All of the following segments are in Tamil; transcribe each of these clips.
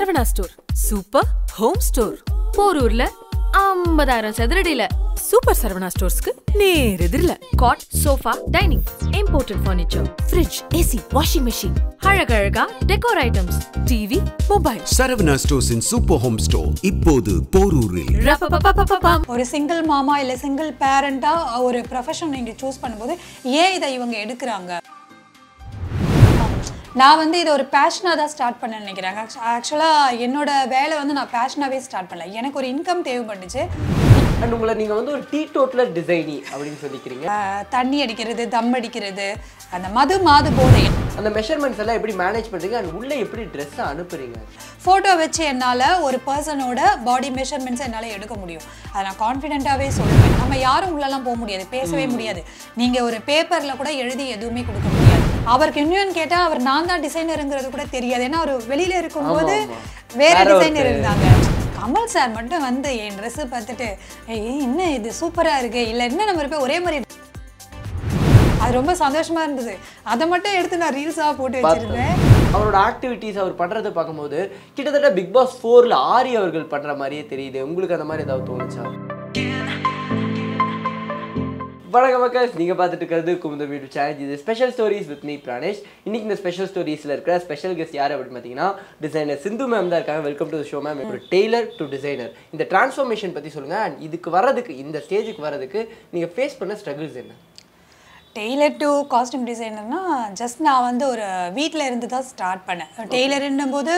Saravana store super home store போரூர்ல ஐம்பதாயிரம் சதுரடியில சூப்பர் சரவணா ஸ்டோர்ஸ்க்கு நேர் எதிரில cot sofa dining imported furniture fridge AC washing machine அழகழகா decor items TV mobile Saravana ஸ்டோர்ஸின் சூப்பர் ஹோம் ஸ்டோர் இப்போது போரூரில் ரப்பப்பப்பப்பப்பம். ஒரு சிங்கிள் மாமா இல்லை சிங்கிள் பேரண்ட்டாக ஒரு ப்ரொஃபஷன் நீங்கள் சூஸ் பண்ணும்போது ஏன் இதை இவங்க எடுக்கிறாங்க நான் வந்து இதை ஒரு பேஷனாக தான் ஸ்டார்ட் பண்ண நினைக்கிறேன் ஆக்சுவலாக என்னோட வேலை வந்து நான் பேஷனாகவே ஸ்டார்ட் பண்ணல எனக்கு ஒரு இன்கம் தேவைப்பட்டுச்சு அண்ட் உங்களை நீங்கள் வந்து ஒரு டீ டோட்டலர் டிசைனி அப்படின்னு சொல்லிக்கிறீங்க அஹ் தண்ணி அடிக்கிறது தம் அடிக்கிறது அந்த மது மாது போதை அந்த மெஷர்மெண்ட்ஸ் எல்லாம் எப்படி மேனேஜ் பண்ணுறீங்க அண்ட் உள்ளே எப்படி ட்ரெஸ்ஸை அனுப்புறீங்க ஃபோட்டோ வச்சு என்னால் ஒரு பர்சனோட பாடி மெஷர்மெண்ட்ஸை என்னால் எடுக்க முடியும் அதை நான் கான்ஃபிடென்ட்டாகவே சொல்லுவேன் நம்ம யாரும் உள்ளெல்லாம் போக முடியாது பேசவே முடியாது நீங்கள் ஒரு பேப்பரில் கூட எழுதி எதுவுமே கொடுக்க முடியாது அவருக்கு இன்னும் கேட்டால் அவர் நான் தான் டிசைனருங்கிறது கூட தெரியாது ஏன்னா அவர் வெளியில் இருக்கும்போது ஆமா. வேற வேற டிசைனர் ஒருத்தர். இருந்தாங்க கமல் சார் மட்டும் வந்து என் ட்ரெஸ்ஸை பார்த்துட்டு "ஏய், என்ன இது சூப்பராக இருக்கு இல்லை என்ன நம்ம போய் ஒரே மாதிரி அது ரொம்ப சந்தோஷமா இருந்தது அதை மட்டும் எடுத்து நான் ரீல்ஸாக போட்டு வச்சிருந்தேன் அவரோட ஆக்டிவிட்டீஸ் அவர் பண்ணுறதை பார்க்கும்போது கிட்டத்தட்ட பிக் பாஸ் ஃபோரில் ஆரி அவர்கள் பண்ணுற மாதிரியே தெரியுது உங்களுக்கு அந்த மாதிரி ஏதாவது தோணுச்சா வணக்கம் மக்கள் நீங்கள் பார்த்துட்டு இருக்கிறது குமுத வீடு சேனல் இது special stories with me Pranesh இன்னைக்கு இந்த ஸ்பெஷல் ஸ்டோரிஸில் இருக்கிற ஸ்பெஷல் கெஸ்ட் யார் அப்படின்னு பார்த்தீங்கன்னா டிசைனர் சிந்து மேம் தான் இருக்காங்க வெல்கம் டு ஷோ மேம் ஒரு டெய்லர் டு டிசைனர் இந்த டிரான்ஸ்ஃபர்மேஷன் பற்றி சொல்லுங்கள் அண்ட் இதுக்கு வர்றதுக்கு இந்த ஸ்டேஜுக்கு வர்றதுக்கு நீங்கள் ஃபேஸ் பண்ண ஸ்ட்ரகிள்ஸ் என்ன டெய்லர் டு காஸ்டியூம் டிசைனர்னா ஜஸ்ட் நான் வந்து ஒரு வீட்டில் இருந்து தான் ஸ்டார்ட் பண்ணேன் டெய்லருன்னும் போது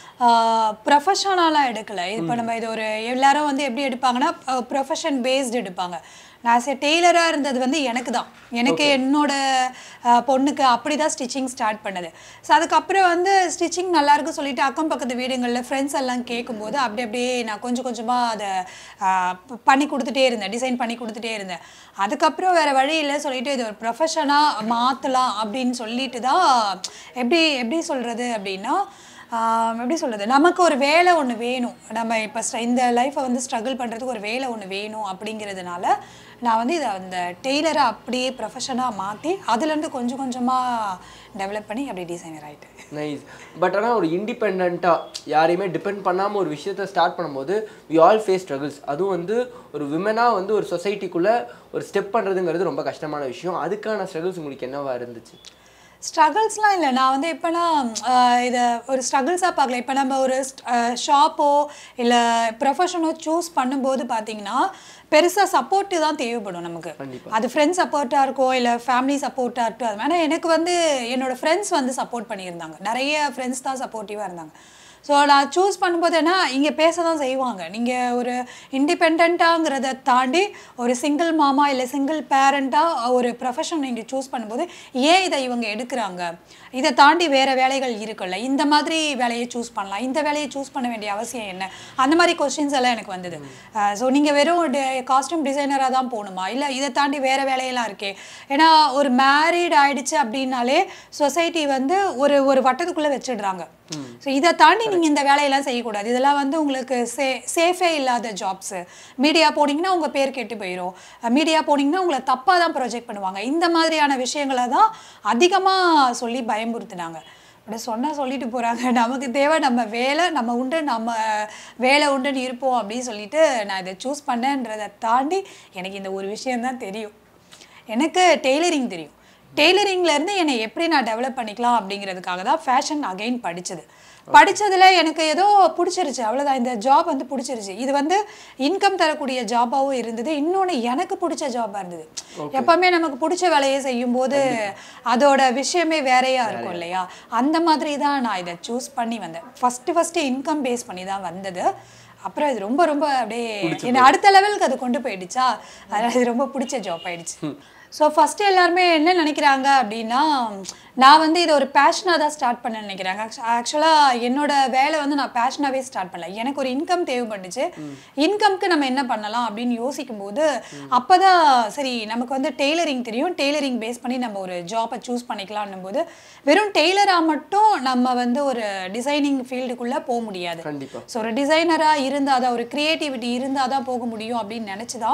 ப்ரொஃபஷனலாக எடுக்கலை இப்போ நம்ம இது ஒரு எல்லாரும் வந்து எப்படி எடுப்பாங்கன்னா ப்ரொஃபஷன் பேஸ்டு எடுப்பாங்க நான் சே டெய்லராக இருந்தது வந்து எனக்கு தான் எனக்கு என்னோட அஹ், பொண்ணுக்கு அப்படி தான் ஸ்டிச்சிங் ஸ்டார்ட் பண்ணது ஸோ அதுக்கப்புறம் வந்து ஸ்டிச்சிங் நல்லா இருக்கு சொல்லிட்டு அக்கம் பக்கத்து வீடுங்களில் ஃப்ரெண்ட்ஸ் எல்லாம் கேட்கும்போது அப்படி அப்படியே நான் கொஞ்சம் கொஞ்சமாக அதை அஹ், ப- பண்ணி கொடுத்துட்டே இருந்தேன் டிசைன் பண்ணி கொடுத்துட்டே இருந்தேன் அதுக்கப்புறம் வேறு வழி இல்லை சொல்லிட்டு இது ஒரு ப்ரொஃபஷனாக மாற்றலாம் அப்படின்னு சொல்லிட்டு தான் எப்படி எப்படி சொல்கிறது அப்படின்னா ஆஹ் எப்படி சொல்கிறது நமக்கு ஒரு வேலை ஒன்று வேணும் நம்ம இப்போ இந்த லைஃப்பை வந்து ஸ்ட்ரகிள் பண்ணுறதுக்கு ஒரு வேலை ஒன்று வேணும் அப்படிங்கிறதுனால நான் வந்து இதை அந்த டெய்லரை அப்படியே ப்ரொஃபஷனாக மாற்றி அதுலேருந்து கொஞ்சம் கொஞ்சமாக டெவலப் பண்ணி அப்படி டிசைனர் ஆகிட்டேன் நைஸ் பட் ஆனால் ஒரு இண்டிபெண்ட்டாக யாரையுமே டிபெண்ட் பண்ணாமல் ஒரு விஷயத்த ஸ்டார்ட் பண்ணும்போது வி ஆல் ஃபேஸ் ஸ்ட்ரகிள்ஸ் அதுவும் வந்து ஒரு விமனாக வந்து ஒரு சொசைட்டிக்குள்ளே ஒரு ஸ்டெப் பண்ணுறதுங்கிறது ரொம்ப கஷ்டமான விஷயம் அதுக்கான ஸ்ட்ரகிள்ஸ் உங்களுக்கு என்னவா இருந்துச்சு ஸ்ட்ரகிள்ஸ்லாம் இல்லை நான் வந்து எப்போனா இதை ஒரு ஸ்ட்ரகிள்ஸாக பார்க்கல இப்போ நம்ம ஒரு ஷாப்போ இல்லை ப்ரொஃபஷனோ சூஸ் பண்ணும்போது பார்த்தீங்கன்னா பெருசாக சப்போர்ட்டு தான் தேவைப்படும் நமக்கு கண்டிப்பா. அது ஃப்ரெண்ட்ஸ் சப்போர்ட்டாக இருக்கோ இல்லை ஃபேமிலி சப்போர்ட்டாக இருக்கட்டும் அது ஆனால் எனக்கு வந்து என்னோட ஃப்ரெண்ட்ஸ் வந்து சப்போர்ட் பண்ணியிருந்தாங்க நிறைய ஃப்ரெண்ட்ஸ் தான் சப்போர்ட்டிவாக இருந்தாங்க ஸோ நான் சூஸ் பண்ணும்போது என்ன இங்கே பேச தான் செய்வாங்க நீங்கள் ஒரு இண்டிபெண்ட்டாங்கிறத தாண்டி ஒரு சிங்கிள் மாமா இல்லை சிங்கிள் பேரண்ட்டாக ஒரு ப்ரொஃபஷன் நீங்கள் சூஸ் பண்ணும்போது ஏன் இதை இவங்க எடுக்கிறாங்க இதை தாண்டி வேறு வேலைகள் இருக்குல்ல இந்த மாதிரி வேலையை சூஸ் பண்ணலாம் இந்த வேலையை சூஸ் பண்ண வேண்டிய அவசியம் என்ன அந்த மாதிரி கொஸ்டின்ஸ் எல்லாம் எனக்கு வந்தது ஸோ நீங்கள் வெறும் காஸ்டியூம் டிசைனராக தான் போகணுமா இல்லை இதை தாண்டி வேறு வேலையெல்லாம் இருக்கே ஏன்னா ஒரு மேரீட் ஆயிடுச்சு அப்படின்னாலே சொசைட்டி வந்து ஒரு ஒரு வட்டத்துக்குள்ளே வச்சிடுறாங்க ஸோ இதை தாண்டி நீங்கள் இந்த வேலையெல்லாம் செய்யக்கூடாது இதெல்லாம் வந்து உங்களுக்கு சே சேஃபே இல்லாத ஜாப்ஸு மீடியா போனீங்கன்னா உங்கள் பேர் கெட்டு போயிடும் மீடியா போனீங்கன்னா உங்களை தப்பாக தான் ப்ரொஜெக்ட் பண்ணுவாங்க இந்த மாதிரியான விஷயங்களை தான் அதிகமாக சொல்லி பயமுறுத்துனாங்க அப்படி சொன்னால் சொல்லிட்டு போகிறாங்க நமக்கு தேவை நம்ம வேலை நம்ம உண்டு நம்ம வேலை உண்டுன்னு இருப்போம் அப்படின்னு சொல்லிட்டு நான் இதை சூஸ் பண்ணேன்றதை தாண்டி எனக்கு இந்த ஒரு விஷயம்தான் தெரியும் எனக்கு டெய்லரிங் தெரியும் டெய்லரிங்ல இருந்து என்னை எப்படி நான் டெவலப் பண்ணிக்கலாம் அப்படிங்கிறதுக்காக தான் ஃபேஷன் அகைன் படிச்சது படிச்சதுல எனக்கு ஏதோ பிடிச்சிருச்சு அவ்வளோதான் இந்த ஜாப் வந்து பிடிச்சிருச்சு இது வந்து இன்கம் தரக்கூடிய ஜாபாகவும் இருந்தது இன்னொன்று எனக்கு பிடிச்ச ஜாபாக இருந்தது எப்பவுமே நமக்கு பிடிச்ச வேலையை செய்யும்போது அதோட விஷயமே வேறையா இருக்கும் இல்லையா அந்த மாதிரி தான் நான் இதை சூஸ் பண்ணி வந்தேன் ஃபஸ்ட்டு ஃபஸ்ட்டு இன்கம் பேஸ் பண்ணி தான் வந்தது அப்புறம் இது ரொம்ப ரொம்ப அப்படியே என்னை அடுத்த லெவலுக்கு அது கொண்டு போயிடுச்சா அதனால இது ரொம்ப பிடிச்ச ஜாப் ஆயிடுச்சு ஸோ ஃபஸ்ட்டு எல்லாருமே என்ன நினைக்கிறாங்க அப்படின்னா நான் வந்து இதை ஒரு பேஷனாக தான் ஸ்டார்ட் பண்ண நினைக்கிறேன் ஆக்சுவலாக என்னோட வேலை வந்து நான் பேஷனாகவே ஸ்டார்ட் பண்ணல எனக்கு ஒரு இன்கம் தேவைப்பட்டுச்சு இன்கம்க்கு நம்ம என்ன பண்ணலாம் அப்படின்னு யோசிக்கும் போது அப்போ தான் சரி நமக்கு வந்து டெய்லரிங் தெரியும் டெய்லரிங் பேஸ் பண்ணி நம்ம ஒரு ஜாப்பை சூஸ் பண்ணிக்கலாம்னும் போது வெறும் டெய்லராக மட்டும் நம்ம வந்து ஒரு டிசைனிங் ஃபீல்டுக்குள்ளே போக முடியாது கண்டிப்பா ஸோ ஒரு டிசைனராக இருந்தால் தான் ஒரு க்ரியேட்டிவிட்டி இருந்தால் தான் போக முடியும் அப்படின்னு நினச்சி தான்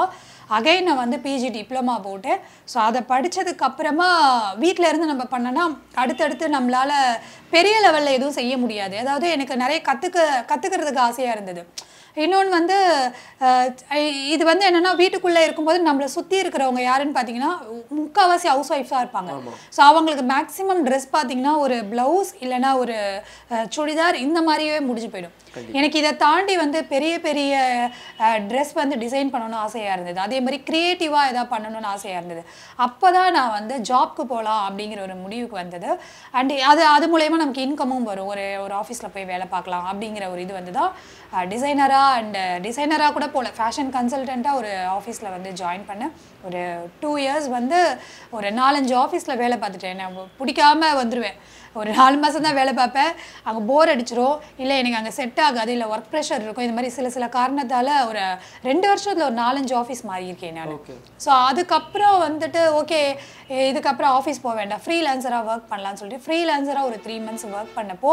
அகைன் நான் வந்து பிஜி டிப்ளமா போட்டேன் ஸோ அதை படிச்சதுக்கு அப்புறமா வீட்டில் இருந்து நம்ம பண்ணோன்னா அடுத்தடுத்து நம்மளால பெரிய லெவலில் எதுவும் செய்ய முடியாது அதாவது எனக்கு நிறைய கற்றுக்க கற்றுக்கிறதுக்கு ஆசையாக இருந்தது இன்னொன்று வந்து அஹ், இது வந்து என்னன்னா வீட்டுக்குள்ளே இருக்கும்போது நம்மளை சுற்றி இருக்கிறவங்க யாருன்னு பார்த்தீங்கன்னா முக்கால்வாசி ஹவுஸ் ஒய்ஃபாக இருப்பாங்க ஸோ அவங்களுக்கு மேக்ஸிமம் ட்ரெஸ் பார்த்தீங்கன்னா ஒரு ப்ளவுஸ் இல்லைன்னா ஒரு அஹ், சுடிதார் இந்த மாதிரியே முடிஞ்சு போயிடும் எனக்கு இதை தாண்டி வந்து பெரிய பெரிய ட்ரெஸ் வந்து டிசைன் பண்ணணும்னு ஆசையாக இருந்தது அதே மாதிரி க்ரியேட்டிவாக எதாவது பண்ணணும்னு ஆசையாக இருந்தது அப்போ தான் நான் வந்து ஜாப்க்கு போகலாம் அப்படிங்கிற ஒரு முடிவுக்கு வந்தது அண்ட் அது அது மூலயமா நமக்கு இன்கமும் வரும் ஒரு ஒரு ஆஃபீஸில் போய் வேலை பார்க்கலாம் அப்படிங்கிற ஒரு இது வந்து தான் டிசைனராக அண்ட் டிசைனராக கூட போகல ஃபேஷன் கன்சல்டண்ட்டாக ஒரு ஆஃபீஸில் வந்து ஜாயின் பண்ணேன் ஒரு டூ இயர்ஸ் வந்து ஒரு நாலஞ்சு ஆஃபீஸில் வேலை பார்த்துட்டேன் நான் பிடிக்காம வந்துடுவேன் ஒரு நாலு மாதம் தான் வேலை பார்ப்பேன் அங்கே போர் அடிச்சிரும் இல்லை எனக்கு அங்கே செட் ஆகாது இல்லை ஒர்க் ப்ரெஷர் இருக்கும் இந்த மாதிரி சில சில காரணத்தால் ஒரு ரெண்டு வருஷத்தில் ஒரு நாலஞ்சு ஆஃபீஸ் மாறியிருக்கேன் நான் ஸோ அதுக்கப்புறம் வந்துட்டு ஓகே இதுக்கப்புறம் ஆஃபீஸ் போக வேண்டாம் ஃப்ரீலான்சராக ஒர்க் பண்ணலாம்னு சொல்லிட்டு ஃப்ரீலான்சராக ஒரு த்ரீ மந்த்ஸ் ஒர்க் பண்ணப்போ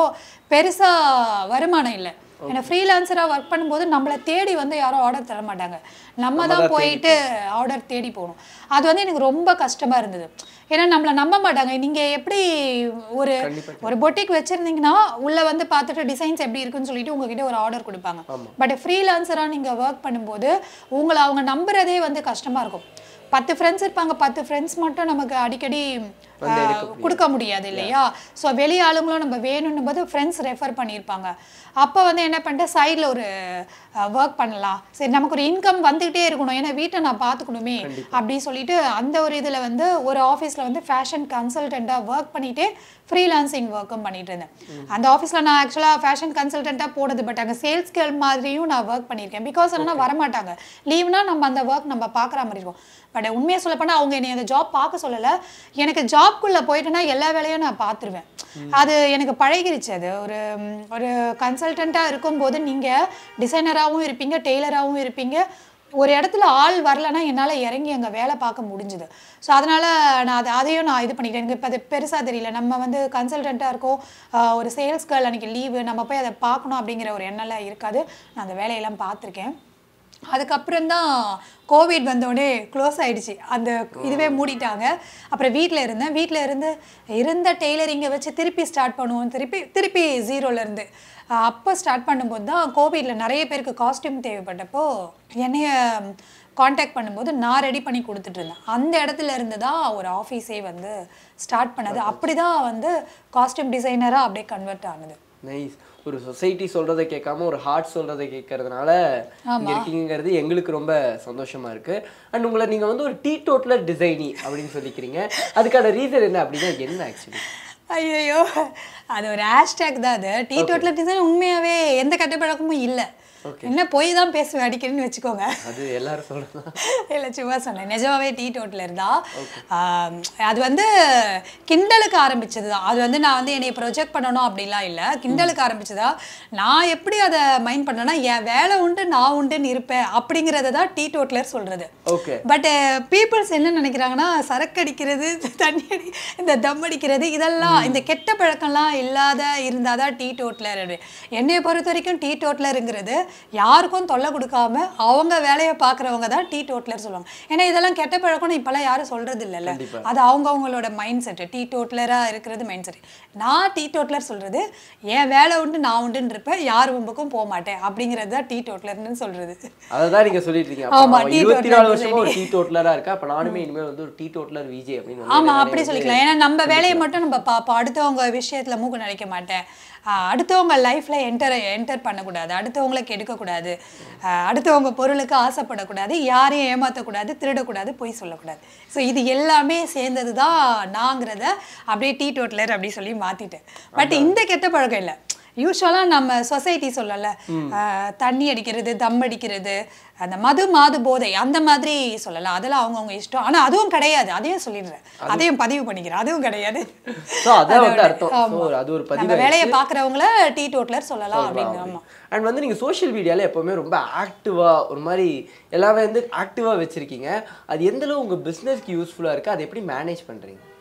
பெருசாக வருமானம் இல்லை ஏன்னா ஃப்ரீலான்சராக ஒர்க் பண்ணும்போது நம்மளை தேடி வந்து யாரும் ஆர்டர் தர மாட்டாங்க நம்ம தான் போயிட்டு ஆர்டர் தேடி போகணும் அது வந்து எனக்கு ரொம்ப கஷ்டமாக இருந்தது ஏன்னா நம்மளை நம்ப மாட்டாங்க நீங்கள் எப்படி ஒரு ஒரு பொட்டிக் வச்சுருந்தீங்கன்னா உள்ளே வந்து பார்த்துட்டு டிசைன்ஸ் எப்படி இருக்குன்னு சொல்லிட்டு உங்ககிட்ட ஒரு ஆர்டர் கொடுப்பாங்க பட் ஃப்ரீலான்சராக நீங்கள் ஒர்க் பண்ணும்போது உங்களை அவங்க நம்புறதே வந்து கஷ்டமாக இருக்கும் பத்து ஃப்ரெண்ட்ஸ் இருப்பாங்க பத்து ஃப்ரெண்ட்ஸ் மட்டும் நமக்கு அடிக்கடி ஆஹ், கொடுக்க முடியாது இல்லையா ஸோ வெளி ஆளுங்களும் நம்ம வேணும்னும் போது ஃப்ரெண்ட்ஸ் ரெஃபர் பண்ணியிருப்பாங்க அப்போ வந்து என்ன பண்ணிட்டேன் சைடில் ஒரு ஒர்க் பண்ணலாம் சரி நமக்கு ஒரு இன்கம் வந்துகிட்டே இருக்கணும் ஏன்னா வீட்டை நான் பார்த்துக்கணுமே அப்படின்னு சொல்லிட்டு அந்த ஒரு இதில் வந்து ஒரு ஆஃபீஸில் வந்து ஃபேஷன் கன்சல்டண்ட்டாக ஒர்க் பண்ணிகிட்டே ஃப்ரீலான்சிங் ஒர்க்கும் பண்ணிட்டு இருந்தேன் அந்த ஆஃபீஸில் நான் ஆக்சுவலாக ஃபேஷன் கன்சல்டண்ட்டாக போனது பட் அங்கே சேல்ஸ் கேர்ள் மாதிரியும் நான் ஒர்க் பண்ணியிருக்கேன் பிகாஸ் என்னன்னா வரமாட்டாங்க லீவ்னா நம்ம அந்த ஒர்க் நம்ம பார்க்குற மாதிரி இருக்கும் பட் உண்மையை சொல்லப்போனால் அவங்க என்னை அந்த ஜாப் பார்க்க சொல்லலை எனக்கு ஜாப்குள்ளே போயிட்டேன்னா எல்லா வேலையும் நான் பார்த்துருவேன் அது எனக்கு பழகிருச்சு அது ஒரு ம், ஒரு கன்சல்டண்ட்டாக இருக்கும்போது நீங்கள் டிசைனராகவும் இருப்பீங்க டெய்லராகவும் இருப்பீங்க ஒரு இடத்துல ஆள் வரலன்னா என்னால் இறங்கி அங்கே வேலை பார்க்க முடிஞ்சுது ஸோ அதனால் நான் அது அதையும் நான் இது பண்ணிக்கிட்டேன் எனக்கு இப்போ அது பெருசாக தெரியல நம்ம வந்து கன்சல்டண்ட்டாக இருக்கோம் ஆஹ் ஒரு சேல்ஸ் கேர்ள் அன்றைக்கி லீவு நம்ம போய் அதை பார்க்கணும் அப்படிங்கிற ஒரு எண்ணம்லாம் இருக்காது நான் அந்த வேலையெல்லாம் பார்த்துருக்கேன் அதுக்கப்புறம் தான் கோவிட் வந்தோடனே க்ளோஸ் ஆயிடுச்சு அந்த இதுவே மூடிட்டாங்க அப்புறம் வீட்டில் இருந்தேன் வீட்டில் இருந்து இருந்த டெய்லரிங்கை வச்சு திருப்பி ஸ்டார்ட் பண்ணுவோம் திருப்பி திருப்பி ஜீரோலேருந்து அப்போ ஸ்டார்ட் பண்ணும்போது தான் கோவிடில் நிறைய பேருக்கு காஸ்டியூம் தேவைப்பட்டப்போ என்னைய காண்டாக்ட் பண்ணும்போது நான் ரெடி பண்ணி கொடுத்துட்டு இருந்தேன் அந்த இடத்துல இருந்து தான் ஒரு ஆஃபீஸே வந்து ஸ்டார்ட் பண்ணது அப்படி தான் வந்து காஸ்டியூம் டிசைனராக அப்படியே கன்வெர்ட் ஆனது நைஸ் ஒரு சொசைட்டி சொல்றதை கேட்காம ஒரு ஹார்ட் சொல்றதை கேட்கறதுனால இங்க இருக்கீங்கிறது எங்களுக்கு ரொம்ப சந்தோஷமா இருக்கு அண்ட் உங்களை நீங்க வந்து ஒரு டீ டோட்லர் டிசைனி அப்படின்னு சொல்லிக்கிறீங்க அதுக்கான ரீசன் என்ன அப்படின்னா என்ன ஆக்சுவலி ஐயோ அது ஒரு ஹேஷ்டேக் தான் அது டீ டோட்டில் டிசைன் உண்மையாவே எந்த கட்டுப்பழக்கமும் இல்லை என்ன போய் தான் பேசுவேன் அடிக்கடின்னு வச்சுக்கோங்க அது எல்லாரும் சொல்றதுதான் இல்லை சும்மா சொன்னேன் நிஜமாவே டீ டோட்டில் இருந்தா ஆம், அது வந்து கிண்டலுக்கு ஆரம்பிச்சது தான் அது வந்து நான் வந்து என்னை ப்ரொஜெக்ட் பண்ணணும் அப்படிலாம் இல்லை கிண்டலுக்கு ஆரம்பிச்சதா நான் எப்படி அதை மைண்ட் பண்ணேன்னா என் வேலை உண்டு நான் உண்டுன்னு இருப்பேன் அப்படிங்கிறத தான் டீ டோட்லர் சொல்றது ஓகே பட் பீப்புள்ஸ் என்ன நினைக்கிறாங்கன்னா சரக்கு அடிக்கிறது தண்ணி அடி இந்த தம் அடிக்கிறது இதெல்லாம் இந்த கெட்ட பழக்கம்லாம் இல்லாத இருந்தாதான் டீ டோட்லர் என்னைய பொறுத்த வரைக்கும் டீ டோட்லருங்கிறது யாருக்கும் தொல்லை கொடுக்காம அவங்க வேலையை பார்க்குறவங்க தான் டீ டோட்லர் சொல்லுவாங்க ஏன்னா இதெல்லாம் கெட்ட பழக்கம்னு இப்போல்லாம் யாரும் சொல்றது இல்லைல்ல அது அவங்கவங்களோட மைண்ட் செட்டு டீ டோட்லராக இருக்கிறது மைண்ட் செட் நான் டீ டோட்லர் சொல்றது என் வேலை உண்டு நான் உண்டுன்னு இருப்பேன் யார் உம்புக்கும் போக மாட்டேன் அப்படிங்கிறது தான் டீ டோட்லர்னு சொல்றது அததான் நீங்க சொல்லிட்டு இருக்கீங்க ஆமா, அப்ப tea இருபத்தி நாலு toddler வருஷமா ஒரு டீ டோட்லரா இருக்கா அப்ப நானுமே இனிமேல் வந்து ஒரு டீ டோட்லர் விஜய் அப்படின்னு வந்து ஆமா நிறைய அப்படி வந்து- சொல்லிக்கலாம் ஏன்னா நம்ம வேலையை மட்டும் நம்ம பார்ப்போம் அடுத்தவங்க விஷயத்துல மூக்கு நினைக்க மாட்டேன் ஆஹ் அடுத்தவங்க லைஃப்ல என்டர் என்டர் பண்ணக்கூடாது அடுத்தவங்களை கெடுக்கக்கூடாது ஆஹ் அடுத்தவங்க பொருளுக்கு ஆசைப்படக்கூடாது யாரையும் ஏமாற்றக்கூடாது திருடக்கூடாது பொய் சொல்லக்கூடாது ஸோ இது எல்லாமே சேர்ந்தது தான் நாங்கிறத அப்படியே டீ டோட்லர் அப்படி சொல்லி மாத்திட்டேன் பட் இந்த கெட்ட பழக்கம் இல்லை யூஸ்வலாக நம்ம சொசைட்டி சொல்லல ஆஹ் தண்ணி அடிக்கிறது தம் அடிக்கிறது அந்த மது மாது போதை அந்த மாதிரி சொல்லலாம் அதெல்லாம் அவங்கவுங்க இஷ்டம் ஆனா அதுவும் கிடையாது அதையும் சொல்லிடுறேன் அதையும் பதிவு பண்ணிக்கிறேன் அதுவும் கிடையாது So, அதான் வந்து அதோட- அர்த்தம். ஆமா. So, அது ஒரு நம்ம பதிவாயிடுச்சு. வேலையை பார்க்குறவங்கள டீ டோட்லர் சொல்லலாம் அப்படின்னு ஆமா அண்ட் வந்து நீங்க சோஷியல் மீடியால எப்பவுமே ரொம்ப ஆக்டிவா ஒரு மாதிரி எல்லாமே வந்து ஆக்டிவா வச்சிருக்கீங்க அது எந்த அளவு உங்க பிசினஸ்க்கு யூஸ்ஃபுல்லா இருக்கு அதை எப்படி மேனேஜ் பண்றீங்க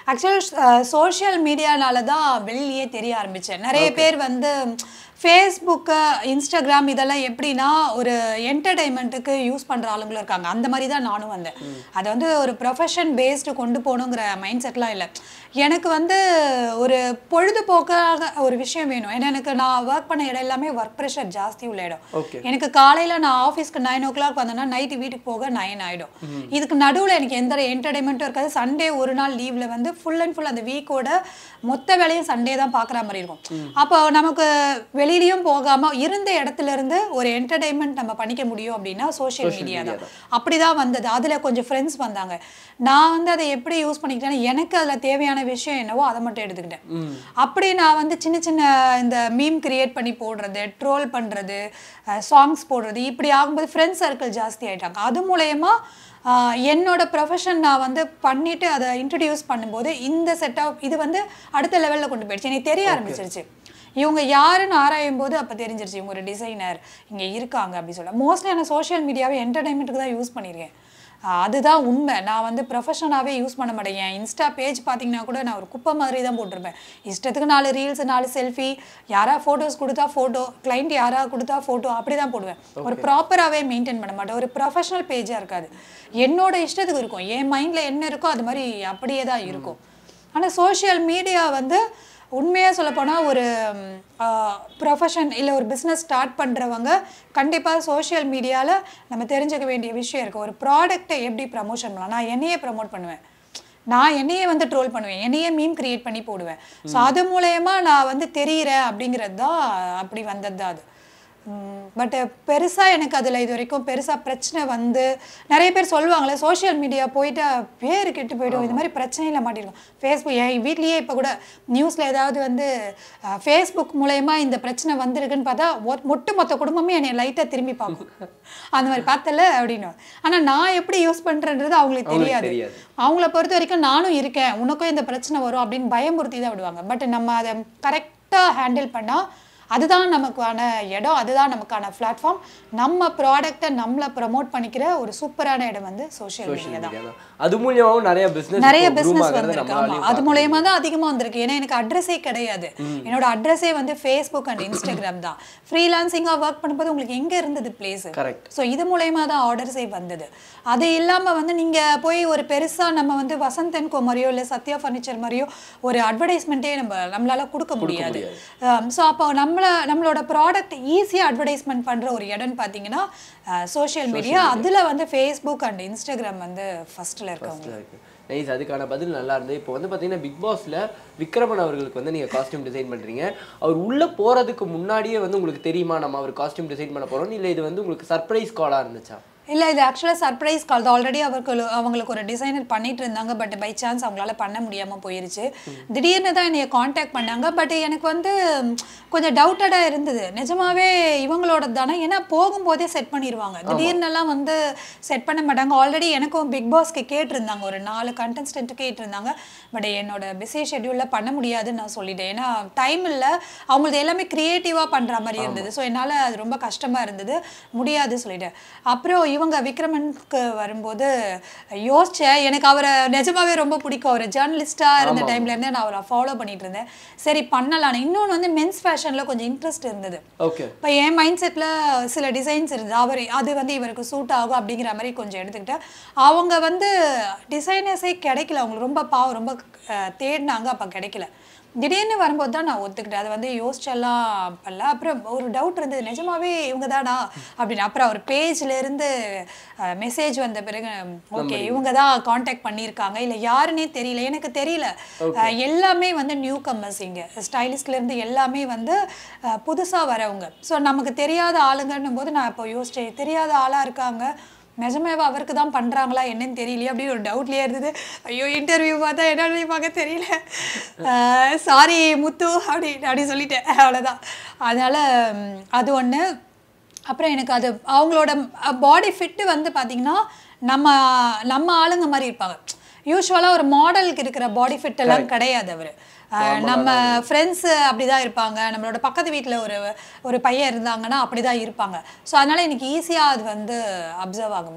ஆக்சுவலாக சோஷியல் மீடியானால தான் வெளியிலேயே தெரிய ஆரம்பித்தேன் நிறைய பேர் வந்து ஃபேஸ்புக்கு இன்ஸ்டாகிராம் இதெல்லாம் எப்படின்னா ஒரு என்டர்டைன்மெண்ட்டுக்கு யூஸ் பண்ணுற ஆளுங்களும் இருக்காங்க அந்த மாதிரி தான் நானும் வந்தேன் அதை வந்து ஒரு ப்ரொஃபஷன் பேஸ்டு கொண்டு போகணுங்கிற மைண்ட் செட்லாம் இல்லை எனக்கு வந்து ஒரு பொழுதுபோக்காக ஒரு விஷயம் வேணும் ஏன்னா எனக்கு நான் ஒர்க் பண்ண இடம் எல்லாமே ஒர்க் ப்ரெஷர் ஜாஸ்தி உள்ள இடம் Okay. எனக்கு காலையில் நான் ஆஃபீஸ்க்கு நைன் ஓ கிளாக் வந்தேன்னா நைட்டு வீட்டுக்கு போக நைன் ஆகிடும் இதுக்கு நடுவில் எனக்கு எந்த என்டர்டைன்மெண்ட்டும் இருக்காது சண்டே ஒரு நாள் லீவில் வந்து ஃபுல் அண்ட் ஃபுல் அந்த வீக்கோட மொத்த வேலையும் சண்டே தான் பார்க்குற மாதிரி இருக்கும் அப்போ நமக்கு வெளியிலயும் போகாமல் இருந்த இடத்துல இருந்து ஒரு என்டர்டைன்மெண்ட் நம்ம பண்ணிக்க முடியும் அப்படின்னா சோஷியல் மீடியா தான் அப்படிதான் வந்தது அதில் கொஞ்சம் ஃப்ரெண்ட்ஸ் வந்தாங்க நான் வந்து அதை எப்படி யூஸ் பண்ணிக்கிட்டேன்னா எனக்கு அதில் தேவையான விஷயம் என்னவோ அதை மட்டும் எடுத்துக்கிட்டேன் அப்படி நான் வந்து சின்ன சின்ன இந்த மீம் கிரியேட் பண்ணி போடுறது ட்ரோல் பண்ணுறது சாங்ஸ் போடுறது இப்படி ஆகும்போது ஃப்ரெண்ட்ஸ் சர்க்கிள் ஜாஸ்தி ஆயிட்டாங்க அது மூலயமா ஆஹ், என்னோட ப்ரொஃபஷன் நான் வந்து பண்ணிட்டு அதை இன்ட்ரடியூஸ் பண்ணும்போது இந்த செட் ஆஃப் இது வந்து அடுத்த லெவலில் கொண்டு போயிடுச்சு எனக்கு தெரிய ஆரம்பிச்சிருச்சு இவங்க யாருன்னு ஆராயும் போது அப்போ தெரிஞ்சிருச்சு இவங்க ஒரு டிசைனர் இங்கே இருக்காங்க அப்படி சொல்ல மோஸ்ட்லி நான் சோஷியல் மீடியாவை என்டர்டைன்மெண்ட்டுக்கு தான் யூஸ் பண்ணியிருக்கேன் ஆஹ் அதுதான் உண்மை நான் வந்து ப்ரொஃபஷனாகவே யூஸ் பண்ண மாட்டேன் என் இன்ஸ்டா பேஜ் பார்த்தீங்கன்னா கூட நான் ஒரு குப்பை மாதிரி தான் போட்டிருப்பேன் இஷ்டத்துக்கு நாலு ரீல்ஸ் நாலு செல்ஃபி யாரா ஃபோட்டோஸ் கொடுத்தா ஃபோட்டோ கிளைண்ட் யாரா கொடுத்தா ஃபோட்டோ அப்படி தான் போடுவேன் ஒரு ப்ராப்பராகவே மெயின்டைன் பண்ண மாட்டேன் ஒரு ப்ரொஃபஷனல் பேஜாக இருக்காது என்னோட இஷ்டத்துக்கு இருக்கும் என் மைண்டில் என்ன இருக்கோ அது மாதிரி அப்படியே தான் இருக்கும் ஆனால் சோஷியல் மீடியா வந்து உண்மையாக சொல்லப்போனால் ஒரு ப்ரொஃபஷன் இல்லை ஒரு பிஸ்னஸ் ஸ்டார்ட் பண்ணுறவங்க கண்டிப்பாக சோஷியல் மீடியாவில் நம்ம தெரிஞ்சுக்க வேண்டிய விஷயம் இருக்குது ஒரு ப்ராடக்ட்டை எப்படி ப்ரமோஷன் பண்ணலாம் நான் என்னையே ப்ரமோட் பண்ணுவேன் நான் என்னையே வந்து ட்ரோல் பண்ணுவேன் என்னையே மீம் கிரியேட் பண்ணி போடுவேன் ஸோ அது மூலயமா நான் வந்து தெரிகிறேன் அப்படிங்கிறது தான் அப்படி வந்தது தான் அது பட் பெருசாக எனக்கு அதில் இது வரைக்கும் பெருசாக பிரச்சனை வந்து நிறைய பேர் சொல்லுவாங்களே சோஷியல் மீடியா போயிட்டு பேர் கெட்டு போயிடும் இந்த மாதிரி பிரச்சனையில் மாட்டிருக்கோம் ஃபேஸ்புக் என் வீட்லேயே இப்போ கூட நியூஸில் ஏதாவது வந்து ஃபேஸ்புக் மூலயமா இந்த பிரச்சனை வந்திருக்குன்னு பார்த்தா ஒ- ஒட்டு மொத்த குடும்பமே என்னை லைட்டாக திரும்பி பார்க்கும் அந்த மாதிரி பார்த்தல அப்படின்னு ஆனால் நான் எப்படி யூஸ் பண்ணுறேன்றது அவங்களுக்கு அவங்களுக்கு தெரியாது தெரியாது. அவங்கள பொறுத்த வரைக்கும் நானும் இருக்கேன் உனக்கும் இந்த பிரச்சனை வரும் அப்படின்னு பயமுறுத்தி தான் விடுவாங்க பட் நம்ம அதை கரெக்டாக ஹேண்டில் பண்ணால் அதுதான் நமக்கான இடம் அதுதான் நமக்கான பிளாட்ஃபார்ம் நம்ம ப்ராடக்ட்டை நம்மளை ப்ரமோட் பண்ணிக்கிற ஒரு சூப்பரான இடம் வந்து சோஷியல் சோஷியல் மீடியா தான் மீடியா தான் அது மூலியமாவும் நிறைய பிசினஸ் நிறைய பிசினஸ் வந்திருக்கு ஆமா அது மூலயமா தான் அதிகமா வந்திருக்கு ஏன்னா எனக்கு அட்ரஸே கிடையாது என்னோட அட்ரஸே வந்து ஃபேஸ்புக் அண்ட் இன்ஸ்டாகிராம் தான் ஃப்ரீலான்சிங்கா ஒர்க் பண்ணும்போது உங்களுக்கு எங்க இருந்தது பிளேஸ் Correct. ஸோ இது மூலயமா தான் ஆர்டர்ஸே வந்தது அது இல்லாம வந்து நீங்க போய் ஒரு பெருசா நம்ம வந்து வசந்த் அண்ட் கோ மாதிரியோ இல்ல சத்யா ஃபர்னிச்சர் மாதிரியோ ஒரு அட்வர்டைஸ்மெண்ட்டே நம்ம நம்மளால கொடுக்க முடியாது ஸோ அப்போ நம்மள நம்மளோட ப்ராடக்ட் ஈஸியாக அட்வர்டைஸ்மெண்ட் பண்ற ஒரு இடம்னு பார்த்தீங்கன்னா சோஷியல் மீடியா அதுல வந்து ஃபேஸ்புக் அண்ட் இன்ஸ்டாகிராம் வந்து ஃபர்ஸ்ட்ல இருக்கவங்க நைஸ் அதுக்கான பதில் நல்லா இருந்தது இப்போ வந்து பார்த்தீங்கன்னா பிக் பாஸ்ல விக்ரமன் அவர்களுக்கு வந்து நீங்கள் காஸ்டியூம் டிசைன் பண்ணுறீங்க அவர் உள்ளே போகிறதுக்கு முன்னாடியே வந்து உங்களுக்கு தெரியுமா நம்ம அவர் காஸ்டியூம் டிசைன் பண்ண போகிறோம் இல்லை இது வந்து உங்களுக்கு சர்ப்ரைஸ் காலாக இருந்துச்சா இல்ல இது ஆக்சுவலாக சர்ப்ரைஸ் கால் தான் ஆல்ரெடி அவருக்கு அவங்களுக்கு ஒரு டிசைனர் பண்ணிட்டு இருந்தாங்க பட் பை சான்ஸ் அவங்களால பண்ண முடியாம போயிருச்சு திடீர்னு தான் என்னைய காண்டாக்ட் பண்ணாங்க பட் எனக்கு வந்து ம், கொஞ்சம் டவுட்டடாக இருந்தது நிஜமாவே இவங்களோட தானே ஏன்னா போகும்போதே செட் பண்ணிடுவாங்க திடீர்னுலாம் வந்து செட் பண்ண மாட்டாங்க ஆல்ரெடி எனக்கும் பிக் பாஸ்க்கு கேட்டிருந்தாங்க ஒரு நாலு கண்டஸ்டன்ட்டு கேட்டிருந்தாங்க பட் என்னோட பிஸி ஷெட்யூலில் பண்ண முடியாதுன்னு நான் சொல்லிட்டேன் ஏன்னா டைம் இல்லை அவங்களது எல்லாமே க்ரியேட்டிவாக பண்ணுற மாதிரி இருந்தது ஸோ என்னால் அது ரொம்ப கஷ்டமாக இருந்தது முடியாது சொல்லிட்டேன் அப்புறம் இவங்க விக்ரமனுக்கு வரும்போது யோசிச்சேன் எனக்கு அவரை நிஜமாவே ரொம்ப பிடிக்கும் அவர் ஜேர்னலிஸ்டாக இருந்த டைம்ல இருந்தே நான் அவரை ஃபாலோ பண்ணிட்டு இருந்தேன் சரி பண்ணலாம் இன்னொன்று வந்து மென்ஸ் ஃபேஷனில் கொஞ்சம் இன்ட்ரெஸ்ட் இருந்தது ஓகே இப்போ என் மைண்ட் செட்டில் சில டிசைன்ஸ் இருந்தது அவர் அது வந்து இவருக்கு சூட் ஆகும் அப்படிங்கிற மாதிரி கொஞ்சம் எடுத்துக்கிட்டேன் அவங்க வந்து டிசைனர்ஸே கிடைக்கல அவங்களுக்கு ரொம்ப பாவம் ரொம்ப அஹ், தேடினாங்க அப்போ கிடைக்கல திடீர்னு வரும்போது தான் நான் ஒத்துக்கிட்டேன் அதை வந்து யோசிச்செல்லாம் பண்ணல அப்புறம் ஒரு டவுட் இருந்தது நிஜமாவே இவங்க தானா அப்படின்னு அப்புறம் அவர் பேஜ்ல இருந்து மெசேஜ் வந்த பிறகு ஓகே இவங்க தான் காண்டாக்ட் பண்ணியிருக்காங்க இல்லை யாருன்னே தெரியல எனக்கு தெரியல அஹ், எல்லாமே வந்து நியூ கம்மர்ஸ் இங்கே ஸ்டைலிஸ்ட்ல இருந்து எல்லாமே வந்து அஹ், புதுசா வரவங்க ஸோ நமக்கு தெரியாத ஆளுங்கன்னும் போது நான் இப்போ யோசிச்சேன் தெரியாத ஆளா இருக்காங்க நிஜமாவே அவருக்கு தான் பண்றாங்களா என்னன்னு தெரியலையே அப்படின்னு ஒரு டவுட்லேயே இருந்தது ஐயோ இன்டர்வியூ பார்த்தா என்னன்னு பார்க்க தெரியல சாரி முத்து அப்படி அப்படி சொல்லிட்டேன் அவ்வளோதான் அதனால ம், அது ஒன்று அப்புறம் எனக்கு அது அவங்களோட பாடி ஃபிட்டு வந்து பார்த்தீங்கன்னா நம்ம நம்ம ஆளுங்க மாதிரி இருப்பாங்க யூஸ்வலாக ஒரு மாடலுக்கு இருக்கிற பாடி ஃபிட் எல்லாம் கிடையாது அவர் நம்ம ஃப்ரெண்ட்ஸு அப்படிதான் இருப்பாங்க நம்மளோட பக்கத்து வீட்டில் ஒரு ஒரு பையன் இருந்தாங்கன்னா அப்படிதான் இருப்பாங்க ஸோ அதனால எனக்கு ஈஸியாக அது வந்து அப்சர்வ் ஆக முடிஞ்சுது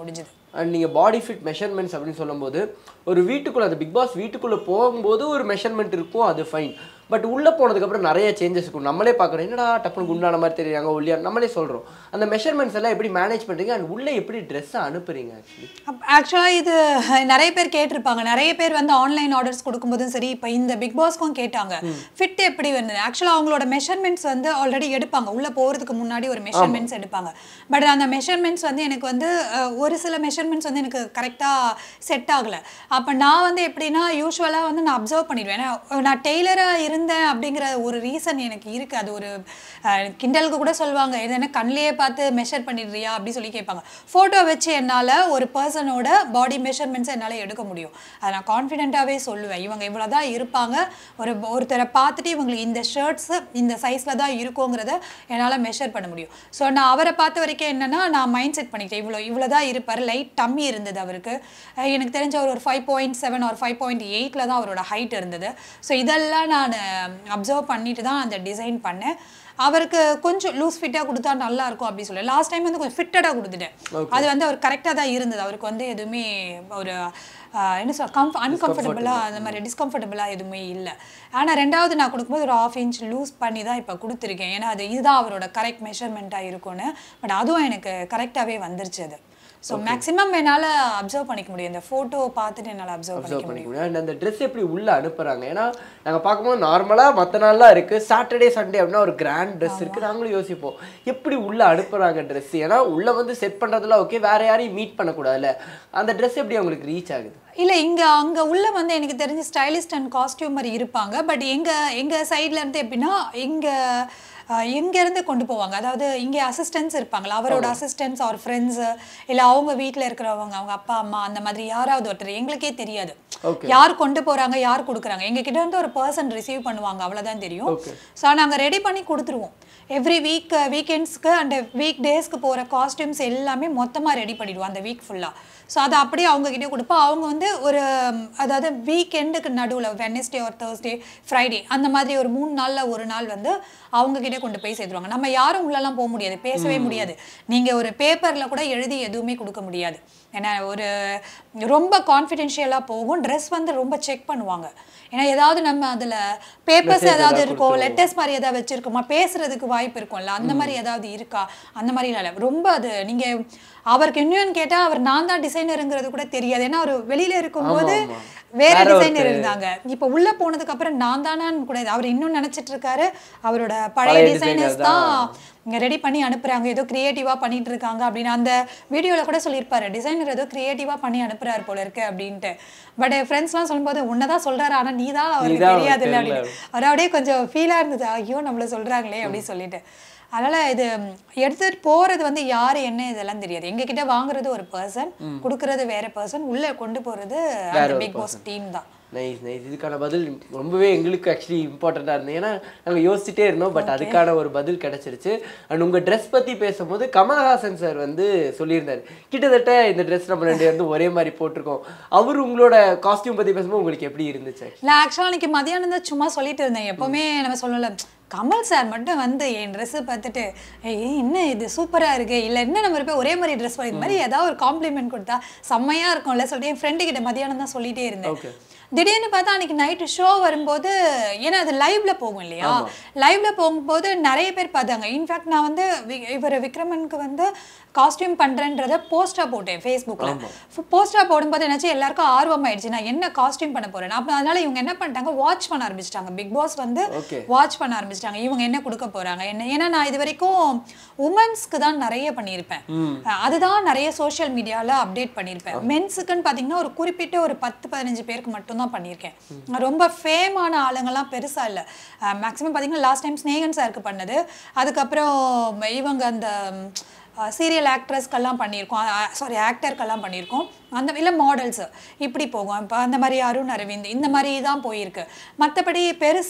அண்ட் நீங்கள் பாடி ஃபிட் மெஷர்மெண்ட்ஸ் அப்படின்னு சொல்லும்போது ஒரு வீட்டுக்குள்ளே அந்த பிக் பாஸ் வீட்டுக்குள்ளே போகும்போது ஒரு மெஷர்மெண்ட் இருக்கும் அது ஃபைன் பட் உள்ளே போனதுக்கப்புறம் நிறைய சேஞ்சஸ் இருக்கும் நம்மளே பார்க்குறோம் என்னடா டப்புனு குண்டான மாதிரி தெரியுறாங்க ஒல்லியா நம்மளே சொல்கிறோம் அந்த மெஷர்மெண்ட்ஸ் எல்லாம் எப்படி மேனேஜ் பண்ணுறீங்க அண்ட் உள்ளே எப்படி ட்ரெஸ்ஸை அனுப்புறீங்க ஆக்சுவலி ஆக்சுவலாக இது நிறைய பேர் கேட்டிருப்பாங்க நிறைய பேர் வந்து ஆன்லைன் ஆர்டர்ஸ் கொடுக்கும்போதும் சரி இப்போ இந்த பிக் பாஸ்க்கும் கேட்டாங்க ஃபிட் எப்படி வந்தது ஆக்சுவலாக அவங்களோட மெஷர்மெண்ட்ஸ் வந்து ஆல்ரெடி எடுப்பாங்க உள்ளே போகிறதுக்கு முன்னாடி ஒரு மெஷர்மெண்ட்ஸ் எடுப்பாங்க பட் அந்த மெஷர்மெண்ட்ஸ் வந்து எனக்கு வந்து அஹ், ஒரு சில மெஷர்மெண்ட்ஸ் வந்து எனக்கு கரெக்டாக செட் ஆகலை அப்போ நான் வந்து எப்படின்னா யூஸ்வலாக வந்து நான் அப்சர்வ் பண்ணிடுவேன் ஏன்னா நான் டெய்லராக இருந்தேன் அப்படிங்கிற ஒரு ரீசன் எனக்கு இருக்குது அது ஒரு அஹ், கிண்டலுக்கு கூட சொல்லுவாங்க இது என்ன கண்ணிலேயே பார்த்து மெஷர் பண்ணிடுறியா அப்படி சொல்லி கேட்பாங்க ஃபோட்டோ வச்சு என்னால் ஒரு பர்சனோட பாடி மெஷர்மெண்ட்ஸை என்னால் எடுக்க முடியும் அதை நான் கான்ஃபிடென்ட்டாகவே சொல்லுவேன் இவங்க இவ்வளோ தான் இருப்பாங்க ஒரு ஒருத்தரை பார்த்துட்டு இவங்களுக்கு இந்த ஷர்ட்ஸு இந்த சைஸில் தான் இருக்குங்கிறத என்னால் மெஷர் பண்ண முடியும் ஸோ நான் அவரை பார்த்த வரைக்கும் என்னென்னா நான் மைண்ட் செட் பண்ணிக்கிட்டேன் இவ்வளோ இவ்வளோ தான் இருப்பார் லைட் டம்மி இருந்தது அவருக்கு அஹ் எனக்கு தெரிஞ்ச அவர் ஒரு ஃபைவ் பாயிண்ட் செவன் ஒரு ஃபைவ் பாயிண்ட் எயிட்டில் தான் அவரோட ஹைட் இருந்தது ஸோ இதெல்லாம் நான் அப்சர்வ் பண்ணிட்டு தான் அந்த டிசைன் பண்ணேன் அவருக்கு கொஞ்சம் லூஸ் ஃபிட்டாக கொடுத்தா நல்லா இருக்கும் அப்படி சொல்லி லாஸ்ட் டைம் வந்து கொஞ்சம் ஃபிட்டடாக கொடுத்துட்டேன் அது வந்து அவர் கரெக்டாக தான் இருந்தது அவருக்கு வந்து எதுவுமே ஒரு ஆஹ், என்ன சொல் கம்ஃப் அன்கம்ஃபர்டபுளாக அந்த மாதிரி டிஸ்கம்ஃபர்டபுளாக எதுவுமே இல்லை ஆனால் ரெண்டாவது நான் கொடுக்கும்போது ஒரு ஆஃப் இன்ச் லூஸ் பண்ணி தான் இப்போ கொடுத்துருக்கேன் ஏன்னா அது இதுதான் அவரோட கரெக்ட் மெஷர்மெண்ட்டாக இருக்கும்னு பட் அதுவும் எனக்கு கரெக்டாகவே வந்துருச்சு அது ஸோ மேக்ஸிமம் என்னால் அப்சர்வ் பண்ணிக்க முடியும் இந்த ஃபோட்டோ பார்த்துட்டு என்னால் அப்சர்வ் அப்சர்வ் பண்ணிக்க பண்ணிக்க முடியும் முடியும் அண்ட் அந்த ட்ரெஸ் எப்படி உள்ளே அனுப்புகிறாங்க ஏன்னா நாங்கள் பார்க்கும்போது நார்மலாக மற்ற நாள்லாம் இருக்குது சாட்டர்டே சண்டே அப்படின்னா ஒரு கிராண்ட் ட்ரெஸ் இருக்குது நாங்களும் யோசிப்போம் எப்படி உள்ளே அனுப்புகிறாங்க ட்ரெஸ் ஏன்னா உள்ளே வந்து செட் பண்ணுறதுலாம் ஓகே வேறு யாரையும் மீட் பண்ணக்கூடாதுல்ல அந்த ட்ரெஸ் எப்படி அவங்களுக்கு ரீச் ஆகுது இல்லை இங்கே அங்கே உள்ள வந்து எனக்கு தெரிஞ்சு ஸ்டைலிஸ்ட் அண்ட் காஸ்டியூமர் இருப்பாங்க பட் எங்கள் எங்கள் சைட்ல இருந்து எப்படின்னா எங்கள் இங்கேருந்து கொண்டு போவாங்க அதாவது இங்கே அசிஸ்டன்ஸ் இருப்பாங்களா அவரோட அசிஸ்டன்ஸ் அவர் ஃப்ரெண்ட்ஸு இல்லை அவங்க வீட்டில் இருக்கிறவங்க அவங்க அப்பா அம்மா அந்த மாதிரி யாராவது ஒருத்தர் எங்களுக்கே தெரியாது Okay. யார் கொண்டு போகிறாங்க யார் கொடுக்குறாங்க எங்கள் கிட்ட இருந்து ஒரு பர்சன் ரிசீவ் பண்ணுவாங்க அவ்வளோதான் தெரியும் Okay. ஸோ நாங்கள் ரெடி பண்ணி கொடுத்துருவோம் எவ்ரி வீக் வீக்கெண்ட்ஸ்க்கு அண்ட் வீக் டேஸ்க்கு போகிற காஸ்டியூம்ஸ் எல்லாமே மொத்தமாக ரெடி பண்ணிடுவோம் அந்த வீக் ஃபுல்லாக ஸோ அதை அப்படியே அவங்க கிட்டே கொடுப்போம் அவங்க வந்து ஒரு ம், அதாவது வீக்கெண்டுக்கு நடுவில் வெனஸ்டே ஒரு தேர்ஸ்டே ஃப்ரைடே அந்த மாதிரி ஒரு மூணு நாளில் ஒரு நாள் வந்து அவங்க கிட்டே கொண்டு போய் சேர்த்துருவாங்க நம்ம யாரும் உள்ளெல்லாம் போக முடியாது பேசவே முடியாது நீங்கள் ஒரு பேப்பரில் கூட எழுதி எதுவுமே கொடுக்க முடியாது ஏன்னா ஒரு ரொம்ப கான்ஃபிடென்ஷியலாக போகும் ட்ரெஸ் வந்து ரொம்ப செக் பண்ணுவாங்க ஏன்னா ஏதாவது நம்ம அதில் பேப்பர்ஸ் Message ஏதாவது ஏதாவது இருக்கும் கொடுத்துருவோம். லெட்டர்ஸ் மாதிரி ஏதாவது வச்சிருக்கோமா பேசுறதுக்கு வாய்ப்பு இருக்கும்ல அந்த மாதிரி ஏதாவது இருக்கா அந்த மாதிரி இல்லை ரொம்ப அது நீங்க அவருக்கு இன்னும் கேட்டா அவர் நான் தான் டிசைனருங்கிறது கூட தெரியாது ஏன்னா அவர் வெளியில இருக்கும்போது ஆமா, ஆமா. வேற வேற டிசைனர் ஒருத்தர். இருந்தாங்க இப்போ உள்ள போனதுக்கு அப்புறம் நான் தானான்னு கூட இது. அவர் இன்னும் நினைச்சிட்டு இருக்காரு அவரோட பழைய பழைய டிசைனர்ஸ் designer தான் தான். இங்க ரெடி பண்ணி அனுப்புறாங்க ஏதோ கிரியேட்டிவா பண்ணிட்டு இருக்காங்க அப்படின்னு அந்த வீடியோல கூட சொல்லியிருப்பாரு டிசைனர் ஏதோ கிரியேட்டிவா பண்ணி அனுப்புறாரு போல இருக்கு அப்படின்ட்டு பட் என் ஃப்ரெண்ட்ஸ்லாம் சொல்லும்போது உன்னதான் சொல்றாரு ஆனா நீ தான் அவருக்கு நீதான் அவருக்கு தெரியாது இல்லை தெரியல. அப்படின்னு அவர் அப்படியே கொஞ்சம் ஃபீலாக இருந்தது ஐயோ நம்மள சொல்றாங்களே அப்படின்னு சொல்லிட்டு அதனால இது ம், எடுத்துட்டு போறது வந்து யாரு என்ன இதெல்லாம் தெரியாது எங்க கிட்ட வாங்குறது ஒரு பர்சன் கொடுக்கறது வேற பர்சன் உள்ள கொண்டு போறது அந்த ஒரு பிக் பாஸ் டீம் தான் நைஸ் நைஸ் இதுக்கான பதில் ரொம்பவே எங்களுக்கு ஆக்சுவலி இம்பார்ட்டண்ட்டாக இருந்தது ஏன்னா நாங்கள் யோசிச்சுட்டே இருந்தோம் பட் அதுக்கான ஒரு பதில் கிடைச்சிருச்சு அண்ட் உங்கள் ட்ரெஸ் பற்றி பேசும்போது கமலஹாசன் சார் வந்து சொல்லியிருந்தார் கிட்டத்தட்ட இந்த ட்ரெஸ் நம்ம ரெண்டு வந்து ஒரே மாதிரி போட்டிருக்கோம் அவர் உங்களோட காஸ்டியூம் பற்றி பேசும்போது உங்களுக்கு எப்படி இருந்துச்சு நான் ஆக்சுவலாக அன்னைக்கு மதியானம் தான் சும்மா சொல்லிட்டு இருந்தேன் எப்பவுமே நம்ம சொல்லல கமல் சார் மட்டும் வந்து என் ட்ரெஸ்ஸை பார்த்துட்டு ஏய் என்ன இது சூப்பராக இருக்கு இல்லை என்ன நம்ம போய் ஒரே மாதிரி ட்ரெஸ் பண்ணி இந்த மாதிரி ஏதாவது ஒரு காம்ப்ளிமெண்ட் கொடுத்தா செம்மையாக இருக்கும்ல சொல்லிட்டு என் ஃப்ரெண்டு கிட்ட மதியானம் தான் சொல்லிட்டே இருந்தேன் Okay. திடீர்னு பார்த்தா அன்னைக்கு நைட்டு ஷோ வரும்போது ஏன்னா அது லைவ்ல போகும் இல்லையா லைவ்ல போகும்போது நிறைய பேர் பார்த்தாங்க இன்ஃபேக்ட் நான் வந்து வி- இவர் விக்ரமனுக்கு வந்து காஸ்டியூம் பண்றேன்றத போஸ்டா போட்டேன் ஃபேஸ்புக்கில் போஸ்டா போடும்போது என்னாச்சு எல்லாருக்கும் ஆர்வம் ஆயிடுச்சு நான் என்ன காஸ்டியூம் பண்ண போறேன் அப்போ அதனால இவங்க என்ன பண்ணிட்டாங்க வாட்ச் பண்ண ஆரம்பிச்சிட்டாங்க பிக் பாஸ் வந்து Okay. வாட்ச் பண்ண ஆரம்பிச்சிட்டாங்க இவங்க என்ன கொடுக்க போறாங்க என்ன ஏன்னா நான் இது வரைக்கும் உமன்ஸ்க்கு தான் நிறைய பண்ணியிருப்பேன் அஹ் அதுதான் நிறைய சோஷியல் மீடியால அப்டேட் பண்ணியிருப்பேன் மென்ஸுக்குன்னு பார்த்தீங்கன்னா ஒரு குறிப்பிட்ட ஒரு பத்து பதினஞ்சு பேருக்கு மட்டும்தான் பண்ணியிருக்கேன் ரொம்ப ஃபேமான ஆளுங்கெல்லாம் பெருசா இல்லை மேக்ஸிமம் பார்த்தீங்கன்னா லாஸ்ட் டைம் ஸ்னேகன் சாருக்கு பண்ணது அதுக்கப்புறம் இவங்க அந்த சீரியல் ஆக்ட்ரஸ்க்கெல்லாம் பண்ணியிருக்கோம் சாரி ஆக்டர்க்கெல்லாம் பண்ணியிருக்கோம் அந்த இல்லை மாடல்ஸ் இப்படி போகும் இப்போ அந்த மாதிரி அருண் அரவிந்த் இந்த மாதிரி தான் போயிருக்கு மற்றபடி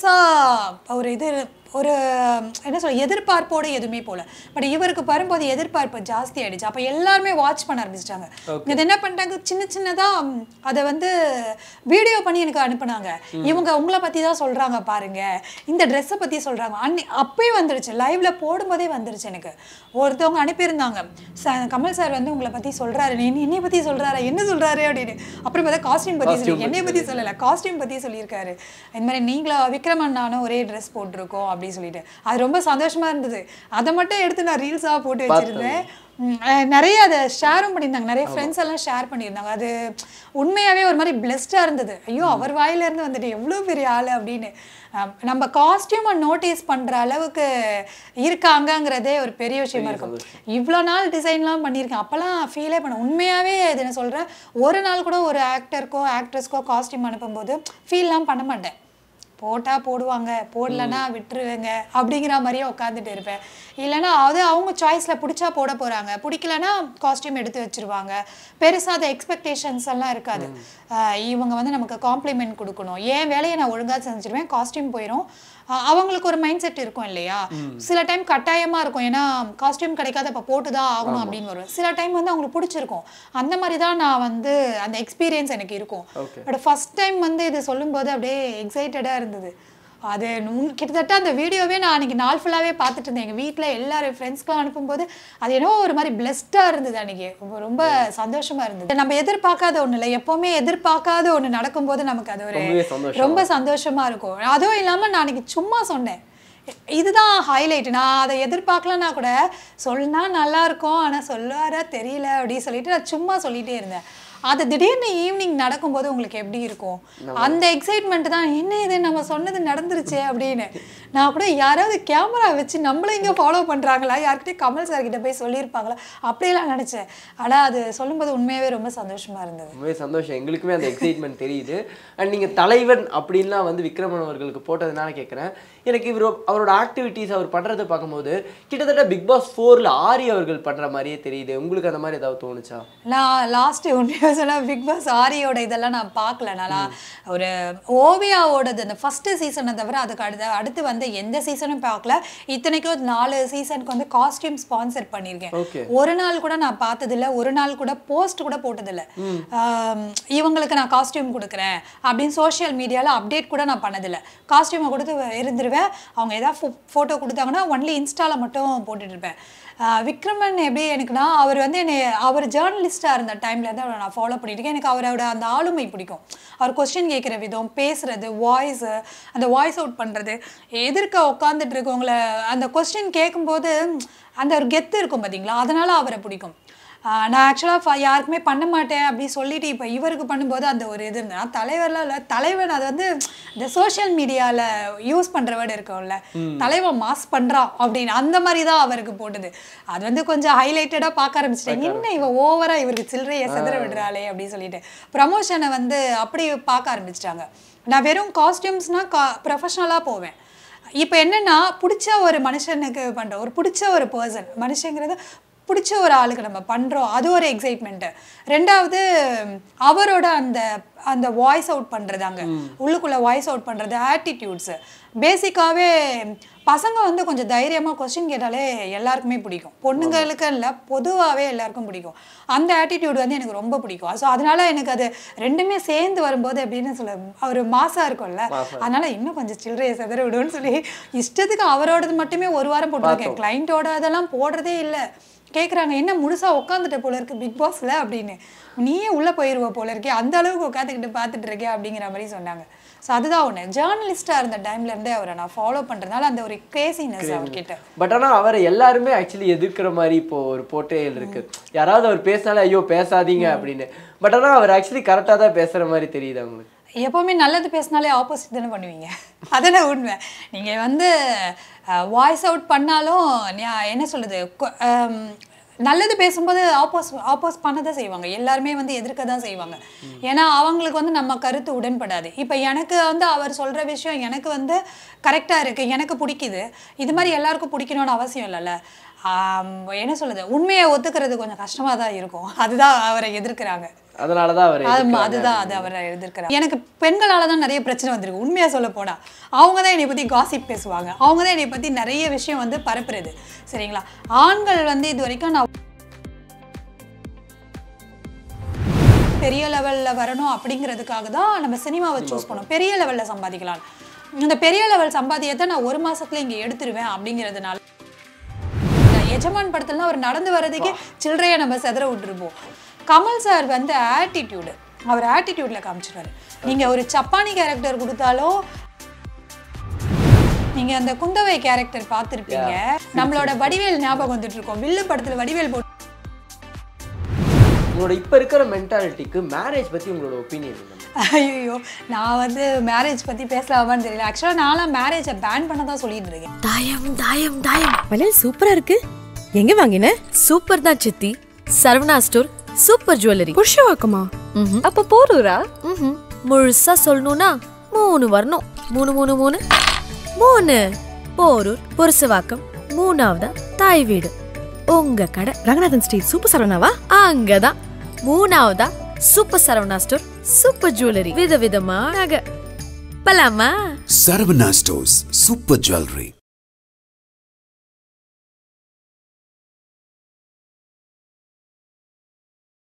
பெருசாக ஒரு இது ஒரு என்ன சொல்ல எதிர்பார்ப்போட எதுவுமே போல பட் இவருக்கு வரும்போது எதிர்பார்ப்பு ஜாஸ்தி ஆயிடுச்சு அப்போ எல்லாருமே வாட்ச் பண்ண ஆரம்பிச்சிட்டாங்க இது என்ன பண்ணிட்டாங்க சின்ன சின்னதாக அதை வந்து வீடியோ பண்ணி எனக்கு அனுப்புனாங்க இவங்க உங்களை பற்றி தான் சொல்கிறாங்க பாருங்க இந்த ட்ரெஸ்ஸை பற்றி சொல்கிறாங்க அன்னி அப்பயே வந்துடுச்சு லைவ்ல போடும்போதே வந்துடுச்சு எனக்கு ஒருத்தவங்க அனுப்பியிருந்தாங்க "சார், கமல் சார் வந்து உங்களை பற்றி சொல்கிறாரு நீ என்னை பற்றி சொல்கிறாரா என்ன சொல்கிறாரு அப்படின்னு அப்புறம் பார்த்தா காஸ்டியூம் பற்றி சொல்லி என்னை பற்றி சொல்லலை காஸ்டியூம் பற்றி சொல்லியிருக்காரு இந்த மாதிரி நீங்களா விக்ரமன் நானும் ஒரே ட்ரெஸ் போட்டிருக்கோம் அப்படின்னு சொல்லிட்டு அது ரொம்ப சந்தோஷமா இருந்தது அதை மட்டும் எடுத்து நான் ரீல்ஸாக போட்டு வச்சிருந்தேன் ம், அஹ் நிறைய அதை ஷேரும் பண்ணியிருந்தாங்க நிறைய ஃப்ரெண்ட்ஸ் எல்லாம் ஷேர் பண்ணியிருந்தாங்க அது உண்மையாகவே ஒரு மாதிரி பிளெஸ்டாக இருந்தது ஐயோ அவர் வாயிலேருந்து வந்துட்டு எவ்வளோ பெரிய ஆள் அப்படின்னு அஹ் நம்ம காஸ்டியூமை நோட்டீஸ் பண்ணுற அளவுக்கு இருக்காங்கங்கிறதே ஒரு பெரிய விஷயமா இருக்கும் இவ்வளோ நாள் டிசைன்லாம் பண்ணியிருக்கேன் அப்போல்லாம் ஃபீலே பண்ண உண்மையாகவே இது நான் சொல்கிறேன் ஒரு நாள் கூட ஒரு ஆக்டருக்கோ ஆக்ட்ரஸ்க்கோ காஸ்டியூம் அனுப்பும்போது ஃபீல்லாம் பண்ண மாட்டேன் போட்டா போடுவாங்க போடலன்னா விட்டுருவேங்க அப்படிங்கிற மாதிரியே உட்காந்துட்டு இருப்பேன் இல்லைன்னா அது அவங்க சாய்ஸில் பிடிச்சா போட போகிறாங்க பிடிக்கலன்னா காஸ்டியூம் எடுத்து வச்சிருவாங்க பெருசாக அது எக்ஸ்பெக்டேஷன்ஸ் எல்லாம் இருக்காது ஆஹ் இவங்க வந்து நமக்கு காம்ப்ளிமெண்ட் கொடுக்கணும் என் வேலையை நான் ஒழுங்காக செஞ்சிருவேன் காஸ்டியூம் போயிடும் ஆஹ் அவங்களுக்கு ஒரு மைண்ட் செட் இருக்கும் இல்லையா சில டைம் கட்டாயமாக இருக்கும் ஏன்னா காஸ்டியூம் கிடைக்காத இப்போ போட்டு தான் ஆகணும் அப்படின்னு வரும் சில டைம் வந்து அவங்களுக்கு பிடிச்சிருக்கும் அந்த மாதிரி தான் நான் வந்து அந்த எக்ஸ்பீரியன்ஸ் எனக்கு இருக்கும் Okay. பட் ஃபர்ஸ்ட் டைம் வந்து இது சொல்லும்போது அப்படியே எக்ஸைட்டடாக இருந்தது அது நுண்- கிட்டத்தட்ட அந்த வீடியோவே நான் அன்றைக்கி நாள் ஃபுல்லாகவே பார்த்துட்டு இருந்தேன் எங்கள் வீட்டில் எல்லாரும் ஃப்ரெண்ட்ஸ்க்கெலாம் அனுப்பும்போது அது என்னவோ ஒரு மாதிரி பிளெஸ்டாக இருந்தது அன்றைக்கி ரொம்ப சந்தோஷமாக இருந்தது நம்ம எதிர்பார்க்காத ஒன்று இல்லை எப்போவுமே எதிர்பார்க்காத ஒன்று நடக்கும்போது நமக்கு அது ஒரு ரொம்பவே சந்தோஷம். ரொம்ப சந்தோஷமாக இருக்கும் அதுவும் இல்லாமல் நான் அன்றைக்கி சும்மா சொன்னேன் இதுதான் ஹைலைட் நான் அதை எதிர்பார்க்கலன்னா கூட சொன்னா நல்லா இருக்கும் ஆனால் சொல்லுவாரா தெரியல அப்படின்னு சொல்லிட்டு நான் சும்மா சொல்லிட்டே இருந்தேன் அது திடீர்னு ஈவினிங் நடக்கும்போது உங்களுக்கு எப்படி இருக்கும் அந்த எக்ஸைட்மெண்ட் தான் என்ன இது நம்ம சொன்னது நடந்துருச்சே அப்படின்னு நான் கூட யாராவது கேமரா வச்சு நம்மள இங்கே ஃபாலோ பண்ணுறாங்களா யார்கிட்டயும் கமல் சார் கிட்ட போய் சொல்லியிருப்பாங்களா அப்படியெல்லாம் நினச்சேன் ஆனால் அது சொல்லும்போது உண்மையாகவே ரொம்ப சந்தோஷமா இருந்தது ரொம்பவே சந்தோஷம் எங்களுக்குமே அந்த எக்ஸைட்மெண்ட் தெரியுது அண்ட் நீங்கள் தலைவன் அப்படின்லாம் வந்து விக்ரமன் அவர்களுக்கு போட்டதுனால கேட்குறேன் எனக்கு இவர் அவரோட ஆக்டிவிட்டீஸ் அவர் பண்ணுறதை பார்க்கும்போது கிட்டத்தட்ட பிக் பாஸ் ஃபோரில் ஆரி அவர்கள் பண்ணுற மாதிரியே தெரியுது உங்களுக்கு அந்த மாதிரி ஏதாவது தோணுச்சா நான் லாஸ்ட் உண்மையாக சொன்னால் பிக் பாஸ் ஆரியோட இதெல்லாம் நான் பார்க்கல நல்லா ஒரு ஓவியாவோடது அந்த ஃபஸ்ட்டு சீசனை தவிர அதுக்கு அடுத்து அடுத்து வந்து எந்த சீசனும் பார்க்கல இத்தனைக்கும் நாலு சீசனுக்கு வந்து காஸ்டியூம் ஸ்பான்சர் பண்ணியிருக்கேன் Okay. ஒரு நாள் கூட நான் பார்த்ததில்ல ஒரு நாள் கூட போஸ்ட் கூட போட்டதில்ல ஆம், இவங்களுக்கு நான் காஸ்டியூம் கொடுக்குறேன் அப்படின்னு சோஷியல் மீடியாவில் அப்டேட் கூட நான் பண்ணதில்ல காஸ்டியூமை கொடுத்து இருந்துருவேன் அவங்க ஏதாவது ஃபோட்டோ கொடுத்தாங்கன்னா ஒன்லி இன்ஸ்டாவில் மட்டும் போட்டுட்டு இருப்பேன் ஆஹ் விக்ரமன் எப்படி எனக்குன்னா அவர் வந்து என்னை அவர் ஜேர்னலிஸ்டாக இருந்த டைம்லேருந்து அவரை நான் ஃபாலோ பண்ணியிருக்கேன் எனக்கு அவரோட அந்த ஆளுமை பிடிக்கும் அவர் கொஸ்டின் கேட்குற விதம் பேசுறது வாய்ஸு அந்த வாய்ஸ் அவுட் பண்ணுறது எதிர்க்க உட்காந்துட்டு இருக்கவங்கள அந்த கொஸ்டின் கேட்கும்போது அந்த ஒரு கெத்து இருக்கும் பார்த்தீங்களா அதனால அவரை பிடிக்கும் ஆஹ் நான் ஆக்சுவலாக யாருக்குமே பண்ண மாட்டேன் அப்படி சொல்லிட்டு இப்போ இவருக்கு பண்ணும்போது அந்த ஒரு இது இருந்தது நான் தலைவர்லாம் இல்லை தலைவன் அது வந்து இந்த சோஷியல் மீடியாவில் யூஸ் பண்ணுற வேர்டு இருக்கும்ல தலைவன் மாஸ் பண்ணுறான் அப்படின்னு அந்த மாதிரி தான் அவருக்கு போட்டது அது வந்து கொஞ்சம் ஹைலைட்டடாக பார்க்க ஆரம்பிச்சிட்டேன் என்ன இவ ஓவராக இவருக்கு சில்லறையை செதற விடுறாளே அப்படின்னு சொல்லிட்டு ப்ரமோஷனை வந்து அப்படி பார்க்க ஆரம்பிச்சிட்டாங்க நான் வெறும் காஸ்டியூம்ஸ்னால் கா ப்ரொஃபஷ்னலாக போவேன் இப்போ என்னன்னா பிடிச்ச ஒரு மனுஷனுக்கு பண்ணுறோம் ஒரு பிடிச்ச ஒரு பர்சன் மனுஷங்கிறது பிடிச்ச ஒரு ஆளுக்கு நம்ம பண்ணுறோம் அது ஒரு எக்ஸைட்மெண்ட்டு ரெண்டாவது அவரோட அந்த அந்த வாய்ஸ் அவுட் பண்ணுறது அங்கே உள்ளுக்குள்ளே வாய்ஸ் அவுட் பண்ணுறது ஆட்டிடியூட்ஸு பேசிக்காகவே பசங்க வந்து கொஞ்சம் தைரியமாக கொஸ்டின் கேட்டாலே எல்லாருக்குமே பிடிக்கும் பொண்ணுங்களுக்கு இல்லை பொதுவாகவே எல்லாருக்கும் பிடிக்கும் அந்த ஆட்டிடியூட் வந்து எனக்கு ரொம்ப பிடிக்கும் ஸோ அதனால எனக்கு அது ரெண்டுமே சேர்ந்து வரும்போது எப்படின்னு சொல்ல ஒரு மாசா இருக்கும்ல அதனால இன்னும் கொஞ்சம் சில்லறையை செதற விடுன்னு சொல்லி இஷ்டத்துக்கு அவரோடது மட்டுமே ஒரு வாரம் போட்டிருக்கேன் கிளைண்ட்டோட அதெல்லாம் போடுறதே இல்லை கேட்குறாங்க என்ன முழுசா உட்காந்துட்ட போல இருக்கு பிக் பாஸ்ல அப்படின்னு நீயே உள்ளே போயிடுவ போல இருக்கே அந்த அளவுக்கு உட்காந்துக்கிட்டு பார்த்துட்டு இருக்கே அப்படிங்கிற மாதிரி சொன்னாங்க ஸோ அதுதான் ஒன்று ஜேர்னலிஸ்டாக இருந்த டைம்ல இருந்தே அவரை நான் ஃபாலோ பண்ணுறதுனால அந்த ஒரு கிரேசினஸ் அவர்கிட்ட பட் ஆனா அவரை எல்லாருமே ஆக்சுவலி எதிர்க்கிற மாதிரி இப்போ ஒரு போர்ட்ரேல் இருக்கு யாராவது அவர் பேசினாலே ஐயோ பேசாதீங்க அப்படின்னு பட் ஆனா அவர் ஆக்சுவலி கரெக்டாக தான் பேசுற மாதிரி தெரியுது அவங்களுக்கு எப்போவுமே நல்லது பேசினாலே ஆப்போசிட் தானே பண்ணுவீங்க அதானே உண்மை நீங்கள் வந்து வாய்ஸ் அவுட் பண்ணாலும் ஞா- என்ன சொல்லுது கொ- ஆம், நல்லது பேசும்போது ஆப்போஸ் ஆப்போஸ் பண்ண தான் செய்வாங்க எல்லாருமே வந்து எதிர்க்க தான் செய்வாங்க ஏன்னா அவங்களுக்கு வந்து நம்ம கருத்து உடன்படாது இப்போ எனக்கு வந்து அவர் சொல்கிற விஷயம் எனக்கு வந்து கரெக்டாக இருக்குது எனக்கு பிடிக்குது இது மாதிரி எல்லாருக்கும் பிடிக்கணும்னு அவசியம் இல்லைல்ல ஆம், என்ன சொல்றது உண்மையை ஒத்துக்கிறது கொஞ்சம் கஷ்டமா தான் இருக்கும் அதுதான் அவரை எதிர்க்கிறாங்க அதனால தான் அவர் ஆமா அதுதான் அது அவரை எதிர்க்கிறாங்க எனக்கு பெண்களால தான் நிறைய பிரச்சனை வந்திருக்கு உண்மையா சொல்ல போனா அவங்க தான் என்னை பத்தி காசிப் பேசுவாங்க அவங்க தான் என்னை பத்தி நிறைய விஷயம் வந்து பரப்புறது சரிங்களா ஆண்கள் வந்து இது வரைக்கும் நான் பெரிய லெவல்ல வரணும் அப்படிங்கிறதுக்காக தான் நம்ம சினிமாவை சூஸ் பண்ணோம் பெரிய லெவல்ல சம்பாதிக்கலாம் இந்த பெரிய லெவல் சம்பாதியத்தை நான் ஒரு மாசத்துல இங்க எடுத்துருவேன் அப்படிங்கிறதுனால எஜமான் படத்துலலாம் அவர் நடந்து வர்றதுக்கே சில்லறையை நம்ம செதற விட்டுருப்போம் கமல் சார் வந்து ஆட்டிடியூடு அவர் ஆட்டிடியூட்ல காமிச்சிருவாரு நீங்க ஒரு சப்பானி கேரக்டர் கொடுத்தாலும் நீங்க அந்த குந்தவை கேரக்டர் பார்த்திருப்பீங்க நம்மளோட வடிவேல் ஞாபகம் வந்துட்டு இருக்கோம் வில்லு படத்துல வடிவேல் போட்டு உங்களோட இப்போ இருக்கிற மென்டாலிட்டிக்கு மேரேஜ் பற்றி உங்களோட ஒப்பீனியன் என்ன ஐயோ நான் வந்து மேரேஜ் பத்தி பேசலாமான்னு தெரியல ஆக்சுவலா நான்லாம் மேரேஜை பேன் பண்ண தான் சொல்லிட்டு இருக்கேன் தாயம் தாயம் தாயம் வளையல் சூப்பரா இருக்கு எங்க வாங்கின சூப்பர் தான் சித்தி சரவணா ஸ்டோர் சூப்பர் ஜுவல்லரி புருஷவாக்கமா ம்ஹும். அப்ப போரூரா ம்ஹும். முழுசா சொல்லணும்னா மூணு வரணும் மூணு மூணு மூணு மூணு போரூர் பொருசவாக்கம் மூணாவதா தாய் வீடு உங்க கடை ரங்கநாதன் ஸ்ட்ரீட் சூப்பர் சரவணாவா அங்கதான் மூணாவதா super Saravana store super jewellery விதவிதமா நகை பலாமா Saravana Stores Super Jewelry.